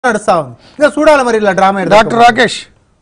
నడుస్తా ఉంది ఇక చూడాలి మరి ఇలా డ్రామా ఎట్లా doctor Rakesh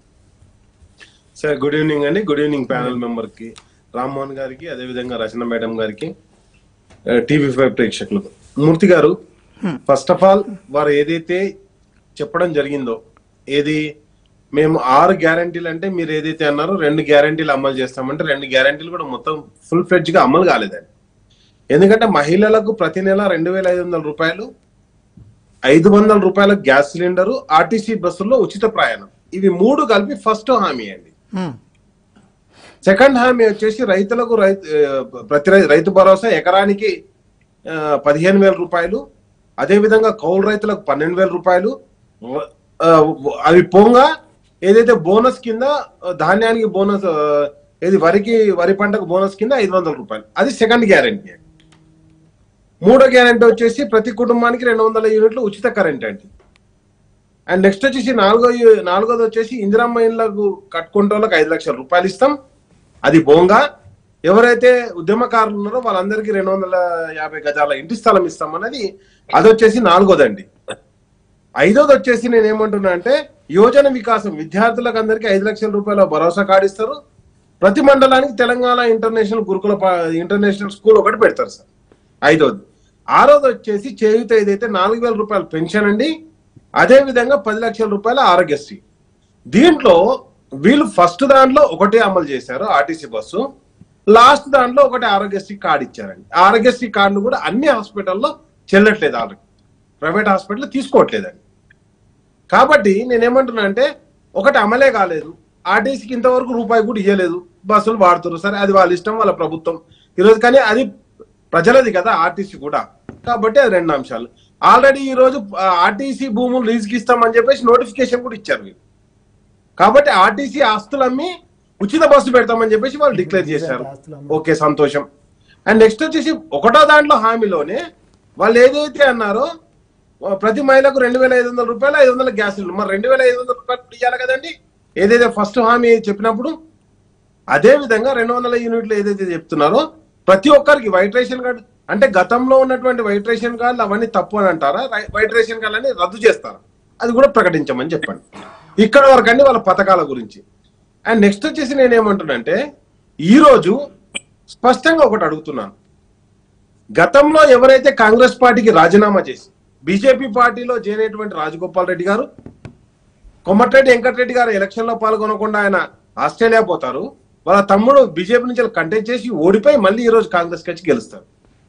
sir good evening అండి గుడ్ ఈవినింగ్ ప్యానల్ మెంబర్ కి రామ్మోహన్ గారికి అదే విధంగా రచన మేడం గారికి టీవీ ఫైవ్ ప్రేక్షకులకు మూర్తి గారు ఫస్ట్ ఆఫ్ ఆల్ వారు ఏదైతే చెప్పడం జరిగిందో ఏది మేము ఆరు గ్యారంటీలు అంటే మీరు ఏదైతే అన్నారో రెండు గ్యారంటీలు అమలు చేస్తామంటే రెండు గ్యారంటీలు కూడా మొత్తం ఫుల్ ఫ్లెడ్జ్ గా అమలు కాలేదండి ఎందుకంటే మహిళలకు ప్రతి నెల రెండు వేల ఐదు వందల రూపాయలు ఐదు వందల రూపాయల గ్యాస్ సిలిండరు ఆర్టీసీ బస్సుల్లో ఉచిత ప్రయాణం ఇవి మూడు కలిపి ఫస్ట్ హామీ అండి హ్మ్. సెకండ్ హామీ వచ్చేసి రైతులకు రైతు ఆ, ప్రతి రై- రైతు భరోసా ఎకరానికి ఆ, పదిహేను వేల రూపాయలు అదే విధంగా కౌలు రైతులకు పన్నెండు వేల రూపాయలు ఆ, అవి పోగా ఏదైతే బోనస్ కింద ఆ, ధాన్యానికి బోనస్ ఆ, ఏది వరికి వరి పంటకు బోనస్ కింద ఐదు వందల రూపాయలు అది సెకండ్ గ్యారంటీ మూడో గ్యారంటీ వచ్చేసి ప్రతి కుటుంబానికి రెండు వందల యూనిట్లు ఉచిత కరెంట్ అండి అండ్ నెక్స్ట్ వచ్చేసి నాలుగో యు- నాలుగోది వచ్చేసి ఇందిరమ్మ ఇళ్లకు కట్టుకుంటే వాళ్ళకి ఐదు లక్షల రూపాయలు ఇస్తాం అది బోంగా ఎవరైతే ఉద్యమకారులు ఉన్నారో వాళ్ళందరికీ రెండు వందల యాభై గజాల ఇంటి స్థలం ఇస్తాం అన్నది అది వచ్చేసి నాలుగోదండి ఐదోది వచ్చేసి నేను ఏమంటున్నా అంటే యోజన వికాసం విద్యార్థులకు అందరికీ ఐదు లక్షల రూపాయల భరోసా కార్డు ఇస్తారు ప్రతి మండలానికి తెలంగాణ ఇంటర్నేషనల్ గురుకుల పా- ఇంటర్నేషనల్ స్కూల్ ఒకటి పెడతారు సార్ ఐదోది ఆరోది వచ్చేసి చేయుత ఏదైతే నాలుగు వేల రూపాయల పెన్షన్ అండి అదే విధంగా పది లక్షల రూపాయల ఆరోగ్యశ్రీ దీంట్లో వీళ్ళు ఫస్ట్ దాంట్లో ఒకటే అమలు చేశారు ఆర్టీసీ బస్సు లాస్ట్ దాంట్లో ఒకటి ఆరోగ్యశ్రీ కార్డు ఇచ్చారండి ఆ ఆరోగ్యశ్రీ కార్డును కూడా అన్ని హాస్పిటల్లో చెల్లట్లేదు ఆల్రెడీ ప్రైవేట్ హాస్పిటల్ తీసుకోవట్లేదండి కాబట్టి నేనేమంటున్నా అంటే ఒకటి అమలే కాలేదు ఆర్టీసీకి ఇంతవరకు రూపాయి కూడా ఇవ్వలేదు బస్సులు వాడుతున్నారు సరే అది వాళ్ళ ఇష్టం వాళ్ళ ప్రభుత్వం ఈరోజు కానీ అది ప్రజలది కదా ఆర్టీసీ కూడా కాబట్టి అది రెండు అంశాలు ఆల్రెడీ ఈ రోజు ఆర్టీసీ భూములు లీజుకి ఇస్తామని చెప్పేసి నోటిఫికేషన్ కూడా ఇచ్చారు వీళ్ళు కాబట్టి ఆర్టీసీ ఆస్తులు అమ్మి ఉచిత బస్సు పెడతామని చెప్పేసి వాళ్ళు డిక్లేర్ చేశారు ఓకే సంతోషం అండ్ నెక్స్ట్ వచ్చేసి ఒకటో దాంట్లో హామీలోనే వాళ్ళు ఏదైతే అన్నారో ఆ, ప్రతి మహిళకు రెండు వేల ఐదు వందల రూపాయలు ఐదు వందల గ్యాస్ సిలిండర్ మరి రెండు వేల ఐదు వందల రూపాయలు ఇవ్వాలి కదండి ఏదైతే ఫస్ట్ హామీ చెప్పినప్పుడు అదే విధంగా రెండు వందల యూనిట్లు ఏదైతే చెప్తున్నారో ప్రతి ఒక్కరికి వైట్ రేషన్ కార్డు అంటే గతంలో ఉన్నటువంటి వైట్ రేషన్ కార్డులు అవన్నీ తప్పు అని అంటారా రై- వైట్ రేషన్ కార్డులని రద్దు చేస్తారా అది కూడా ప్రకటించమని చెప్పండి ఇక్కడ వరకు అండి వాళ్ళ పథకాల గురించి అండ్ నెక్స్ట్ వచ్చేసి నేను ఏమంటున్నానంటే ఈ రోజు స్పష్టంగా ఒకటి అడుగుతున్నాను గతంలో ఎవరైతే కాంగ్రెస్ పార్టీకి రాజీనామా చేసి బీజేపీ పార్టీలో చేరేటువంటి రాజగోపాల్ రెడ్డి గారు కొమ్మటిరెడ్డి వెంకటరెడ్డి గారు ఎలక్షన్ లో పాల్గొనకుండా ఆయన ఆస్ట్రేలియా పోతారు వాళ్ళ తమ్ముడు బీజేపీ నుంచి కంటెస్ట్ చేసి ఓడిపోయి మళ్ళీ ఈ రోజు కాంగ్రెస్ వచ్చి గెలుస్తారు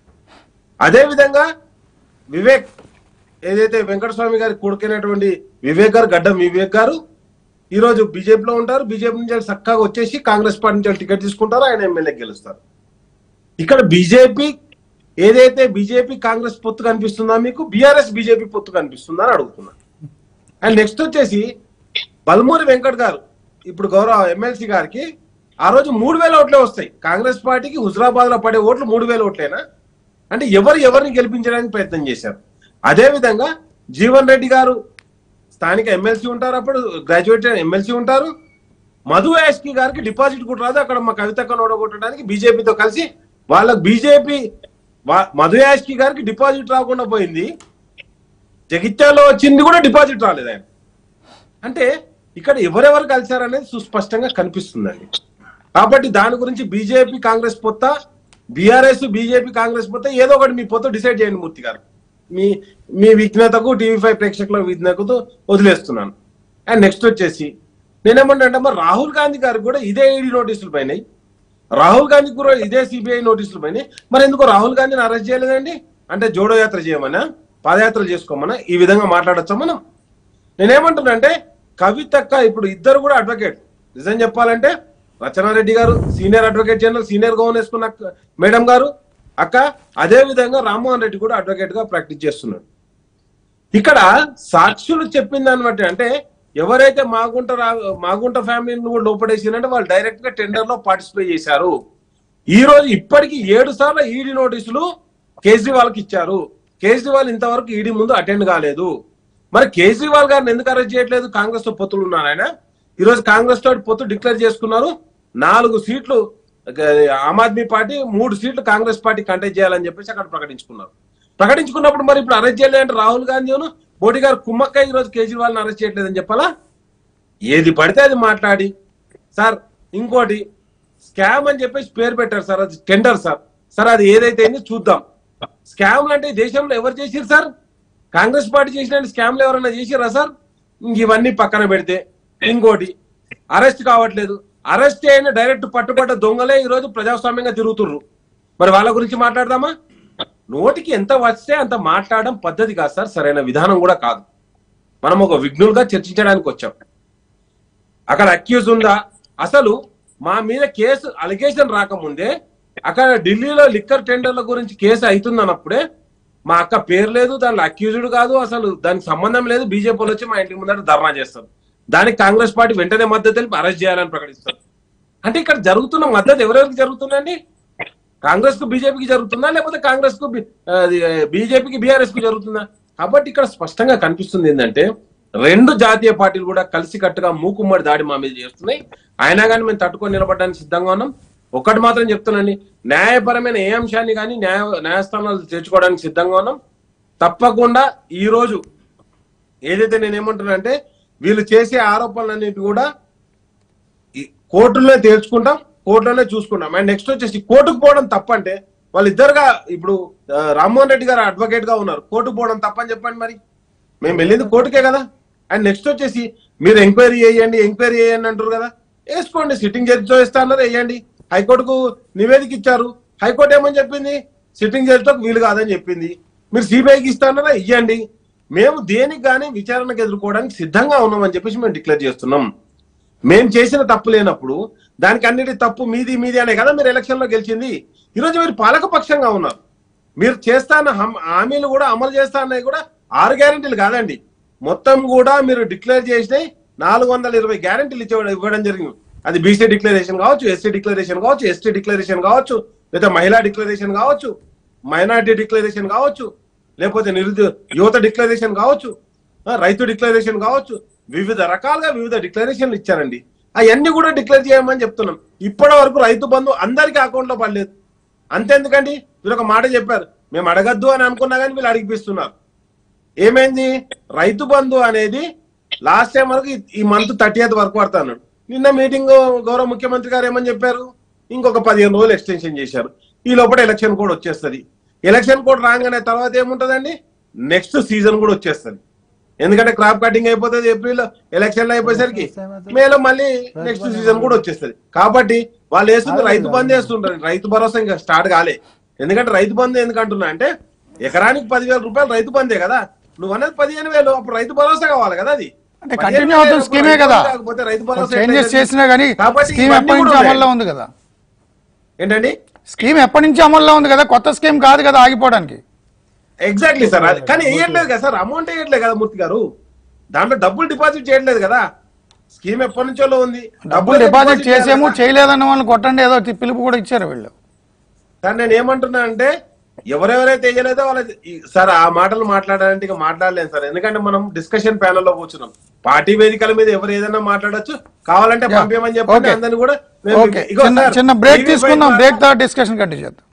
అదే విధంగా వివేక్ ఏదైతే వెంకటస్వామి గారి కొడుకైనటువంటి వివేక్ గారు గడ్డం వివేక్ గారు ఈ రోజు బీజేపీలో ఉంటారు బీజేపీ నుంచి వాళ్ళు చక్కగా వచ్చేసి కాంగ్రెస్ పార్టీ నుంచి వాళ్ళు టికెట్ తీసుకుంటారు ఆయన ఎమ్మెల్యే గెలుస్తారు ఇక్కడ బీజేపీ ఏదైతే బీజేపీ కాంగ్రెస్ పొత్తు కనిపిస్తుందా మీకు బీఆర్ఎస్ బీజేపీ పొత్తు కనిపిస్తుందా అని అడుగుతున్నా అండ్ నెక్స్ట్ వచ్చేసి బల్మూరి వెంకట్ గారు ఇప్పుడు గౌరవ ఎమ్మెల్సీ గారికి ఆ రోజు మూడు వేల ఓట్లే వస్తాయి కాంగ్రెస్ పార్టీకి హుజరాబాద్ లో పడే ఓట్లు మూడు వేల ఓట్లేనా అంటే ఎవరు ఎవరిని గెలిపించడానికి ప్రయత్నం చేశారు అదే విధంగా జీవన్ రెడ్డి గారు స్థానిక ఎమ్మెల్సీ ఉంటారు అప్పుడు గ్రాడ్యుయేట్ ఎమ్మెల్సీ ఉంటారు మధు యాస్కి గారికి డిపాజిట్ కూడా రాదు అక్కడ మా కవితక్కను ఓడగొట్టడానికి బీజేపీతో కలిసి వాళ్ళకి బీజేపీ మధు యాస్కి గారికి డిపాజిట్ రాకుండా పోయింది జగిత్యాలో వచ్చింది కూడా డిపాజిట్ రాలేదు ఆయన అంటే ఇక్కడ ఎవరెవరు కలిశారనేది సుస్పష్టంగా కనిపిస్తుందండి కాబట్టి దాని గురించి బీజేపీ కాంగ్రెస్ పొత్త బీఆర్ఎస్ బీజేపీ కాంగ్రెస్ పొత్త ఏదో ఒకటి మీ పొత్తు డిసైడ్ చేయండి మూర్తి గారు మీ మీ విఘ్నతకు టీవీ ఫైవ్ ప్రేక్షకుల విఘ్నతకు వదిలేస్తున్నాను అండ్ నెక్స్ట్ వచ్చేసి నేనేమంటే మరి రాహుల్ గాంధీ గారికి కూడా ఇదే ఈడీ నోటీసులు పైనాయి రాహుల్ గాంధీ కూడా ఇదే సిబిఐ నోటీసులు పైన మరి ఎందుకో రాహుల్ గాంధీని అరెస్ట్ చేయలేదండి అంటే జోడో యాత్ర చేయమన్నా పాదయాత్ర చేసుకోమన్నా ఈ విధంగా మాట్లాడచ్చా మనం నేనేమంటున్నా అంటే కవితక్క ఇప్పుడు ఇద్దరు కూడా అడ్వకేట్ నిజం చెప్పాలంటే రచనారెడ్డి గారు senior advocate general senior gown వేసుకున్న అక్క- మేడం గారు అక్క అదే విధంగా రామ్మోహన్ రెడ్డి కూడా అడ్వకేట్ గా ప్రాక్టీస్ చేస్తున్నాడు ఇక్కడ సాక్షులు చెప్పిన దాన్ని బట్టి అంటే ఎవరైతే మాగుంట రా- మాగుంట ఫ్యామిలీని కూడా లోపడేసిందంటే వాళ్ళు డైరెక్ట్ గా టెండర్ లో పార్టిసిపేట్ చేశారు ఈ రోజు ఇప్పటికి ఏడు సార్లు ఈడీ నోటీసులు కేజ్రీవాల్ కి ఇచ్చారు కేజ్రీవాల్ ఇంతవరకు ఈడీ ముందు అటెండ్ కాలేదు మరి కేజ్రీవాల్ గారిని ఎందుకు అరెస్ట్ చేయట్లేదు కాంగ్రెస్ తో పొత్తులు ఉన్నారు ఆయన ఈ రోజు కాంగ్రెస్ తోటి పొత్తు డిక్లేర్ చేసుకున్నారు నాలుగు సీట్లు గ- ఆమ్ ఆద్మీ పార్టీ మూడు సీట్లు కాంగ్రెస్ పార్టీ కంటెస్ట్ చేయాలని చెప్పేసి అక్కడ ప్రకటించుకున్నారు ప్రకటించుకున్నప్పుడు మరి ఇప్పుడు అరెస్ట్ చేయాలంటే రాహుల్ గాంధీను మోడీ గారు కుమ్మక్క ఈ రోజు కేజ్రీవాల్ అరెస్ట్ చేయట్లేదని చెప్పాలా ఏది పడితే అది మాట్లాడి సార్ ఇంకోటి స్కామ్ అని చెప్పేసి పేరు పెట్టారు సార్ అది టెండర్ సార్ సార్ అది ఏదైతే అయిందో చూద్దాం స్కామ్ అంటే ఈ దేశంలో ఎవరు చేసిరు సార్ కాంగ్రెస్ పార్టీ చేసిన స్కామ్లు ఎవరైనా చేసిరా సార్ ఇంక ఇవన్నీ పక్కన పెడితే ఇంకోటి అరెస్ట్ కావట్లేదు అరెస్ట్ అయిన డైరెక్ట్ పట్టుబడ్డ దొంగలే ఈ రోజు ప్రజాస్వామ్యంగా తిరుగుతుర్రు మరి వాళ్ళ గురించి మాట్లాడదామా నోటికి ఎంత వస్తే అంత మాట్లాడడం పద్ధతి కాదు సార్ సరైన విధానం కూడా కాదు మనం ఒక విఘ్నులుగా చర్చించడానికి వచ్చాం అక్కడ అక్యూజ్ ఉందా అసలు మా మీద కేసు అలిగేషన్ రాకముందే అక్కడ ఢిల్లీలో లిక్కర్ టెండర్ల గురించి కేసు అవుతుందన్నప్పుడే మా అక్క పేరు లేదు దానిలో అక్యూజ్డ్ కాదు అసలు దానికి సంబంధం లేదు బీజేపీ వచ్చి మా ఇంటి ముందర ధర్నా చేస్తారు దానికి కాంగ్రెస్ పార్టీ వెంటనే మద్దతు తెలిపి అరెస్ట్ చేయాలని ప్రకటిస్తారు అంటే ఇక్కడ జరుగుతున్న మద్దతు ఎవరెవరికి జరుగుతుందండి కాంగ్రెస్ కు బీజేపీకి జరుగుతుందా లేకపోతే కాంగ్రెస్ కు బీజేపీకి బీఆర్ఎస్ కు జరుగుతుందా కాబట్టి ఇక్కడ స్పష్టంగా కనిపిస్తుంది ఏంటంటే రెండు జాతీయ పార్టీలు కూడా కలిసి కట్టుగా మూకుమ్మడి దాడి మా మీద చేస్తున్నాయి అయినా కానీ మేము తట్టుకొని నిలబడడానికి సిద్ధంగా ఉన్నాం ఒకటి మాత్రం చెప్తున్నాండి న్యాయపరమైన ఏ అంశాన్ని కానీ న్యాయ న్యాయస్థానాలు తెచ్చుకోవడానికి సిద్ధంగా ఉన్నాం తప్పకుండా ఈ రోజు ఏదైతే నేను ఏమంటున్నానంటే వీళ్ళు చేసే ఆరోపణలన్నిటి కూడా ఈ కోర్టులోనే తేల్చుకుంటాం కోర్టులోనే చూసుకుంటాం అండ్ నెక్స్ట్ వచ్చేసి కోర్టుకు పోవడం తప్పంటే వాళ్ళిద్దరుగా ఇప్పుడు ఆ, రామ్మోహన్ రెడ్డి గారు అడ్వకేట్ గా ఉన్నారు కోర్టుకు పోవడం తప్పని చెప్పండి మరి మేము వెళ్ళింది కోర్టుకే కదా అండ్ నెక్స్ట్ వచ్చేసి మీరు ఎంక్వైరీ చేయండి ఎంక్వైరీ చేయండి అంటారు కదా వేసుకోండి సిట్టింగ్ జడ్జితో ఇస్తా అన్నారు వేయండి హైకోర్టుకు నివేదిక ఇచ్చారు హైకోర్టు ఏమని చెప్పింది సిట్టింగ్ జడ్జితో వీలు కాదని చెప్పింది మీరు సిబిఐకి ఇస్తా అన్నారా ఇవ్వండి మేము దేనికి కానీ విచారణకు ఎదుర్కోవడానికి సిద్ధంగా ఉన్నామని చెప్పేసి మేము డిక్లేర్ చేస్తున్నాం మేము చేసిన తప్పు లేనప్పుడు దానికి అన్నిటి తప్పు మీది మీది అనే కదా మీరు ఎలక్షన్ లో గెలిచింది ఈరోజు మీరు పాలకపక్షంగా ఉన్నారు మీరు చేస్తాన్న హం- హామీలు కూడా అమలు చేస్తా అన్నవి కూడా ఆరు గ్యారెంటీలు కాదండి మొత్తం కూడా మీరు డిక్లేర్ చేసినాయి నాలుగు వందల ఇరవై గ్యారెంటీలు ఇచ్చే ఇవ్వడం జరిగింది అది బీసీ డిక్లరేషన్ కావచ్చు ఎస్సీ డిక్లరేషన్ కావచ్చు ఎస్టీ డిక్లరేషన్ కావచ్చు లేదా మహిళా డిక్లరేషన్ కావచ్చు మైనార్టీ డిక్లరేషన్ కావచ్చు లేకపోతే నిరుద్యోగ యువత డిక్లరేషన్ కావచ్చు ఆ, రైతు డిక్లరేషన్ కావచ్చు వివిధ రకాలుగా వివిధ డిక్లరేషన్లు ఇచ్చారండి అవన్నీ కూడా డిక్లేర్ చేయమని చెప్తున్నాం ఇప్పటి వరకు రైతు బంధు అందరికీ అకౌంట్ లో పడలేదు అంతెందుకండి మీరు ఒక మాట చెప్పారు మేము అడగద్దు అని అనుకున్నా కానీ వీళ్ళు అడిగిపిస్తున్నారు ఏమైంది రైతు బంధు అనేది లాస్ట్ టైం వరకు ఈ- ఈ మంత్ థర్టీ వరకు పడతాను నిన్న మీటింగ్ గౌరవ ముఖ్యమంత్రి గారు ఏమని చెప్పారు ఇంకొక పదిహేను రోజులు ఎక్స్టెన్షన్ చేశారు ఈ లోపల ఎలక్షన్ కోడ్ వచ్చేస్తది ఎలక్షన్ కోడ్ రాగానే తర్వాత ఏముంటదండి నెక్స్ట్ సీజన్ కూడా వచ్చేస్తది ఎందుకంటే క్రాప్ కటింగ్ అయిపోతుంది ఏప్రిల్ ఎలక్షన్లు అయిపోయేసరికి మేలో మళ్ళీ నెక్స్ట్ సీజన్ కూడా వచ్చేస్తది కాబట్టి వాళ్ళు వేస్తుంది రైతు బంద్ వేస్తుంటారు రైతు భరోసా ఇంకా స్టార్ట్ కాలే ఎందుకంటే రైతు బంధు ఎందుకంటున్నా అంటే ఎకరానికి పదివేల రూపాయలు రైతు బందే కదా నువ్వు అన్నది పదిహేను వేలు అప్పుడు రైతు భరోసా కావాలి కదా అది అంటే పదిహేను కంటిన్యూ వేలు అవుతున్న అప్పుడు స్కీమే రైతు కదా భరోసా కాకపోతే రైతు భరోసా చేంజెస్ ఎట్లా చేసినా కానీ కాబట్టి స్కీమ్ ఇవన్నీ ఎప్పటి నుంచి కూడా అమల్లో ఉన్నాయి. ఉంది కదా ఏంటండి స్కీమ్ ఎప్పటి నుంచి అమల్లో ఉంది కదా కొత్త స్కీమ్ కాదు కదా ఆగిపోవడానికి ఎగ్జాక్ట్లీ సార్ అది కానీ వేయట్లేదు కదా సార్ అమౌంట్ వేయట్లేదు కదా మూర్తి గారు దాంట్లో డబ్బులు డిపాజిట్ చేయట్లేదు కదా స్కీమ్ ఎప్పటి నుంచో ఉంది డబ్బులు డిపాజిట్ చేసేమో చేయలేదన్న వాళ్ళని కొట్టండి ఏదో తి- పిలుపు కూడా ఇచ్చారు వీళ్ళు కానీ నేను ఏమంటున్నా అంటే ఎవరెవరైతే వేయలేదో వాళ్ళ సార్ ఆ మాటలు మాట్లాడాలంటే ఇక మాట్లాడలేను సార్ ఎందుకంటే మనం డిస్కషన్ ప్యానల్ లో కూర్చున్నాం పార్టీ వేదికల మీద ఎవరు ఏదైనా మాట్లాడొచ్చు కావాలంటే Yeah. పంపించమని చెప్పండి Okay. అందరిని కూడా మేము- ఓకే ఇగో చిన్న సార్, చిన్న బ్రేక్ TV తీసుకుందాం పై బ్రేక్ తర్వాత డిస్కషన్ కంటిన్యూ చేద్దాం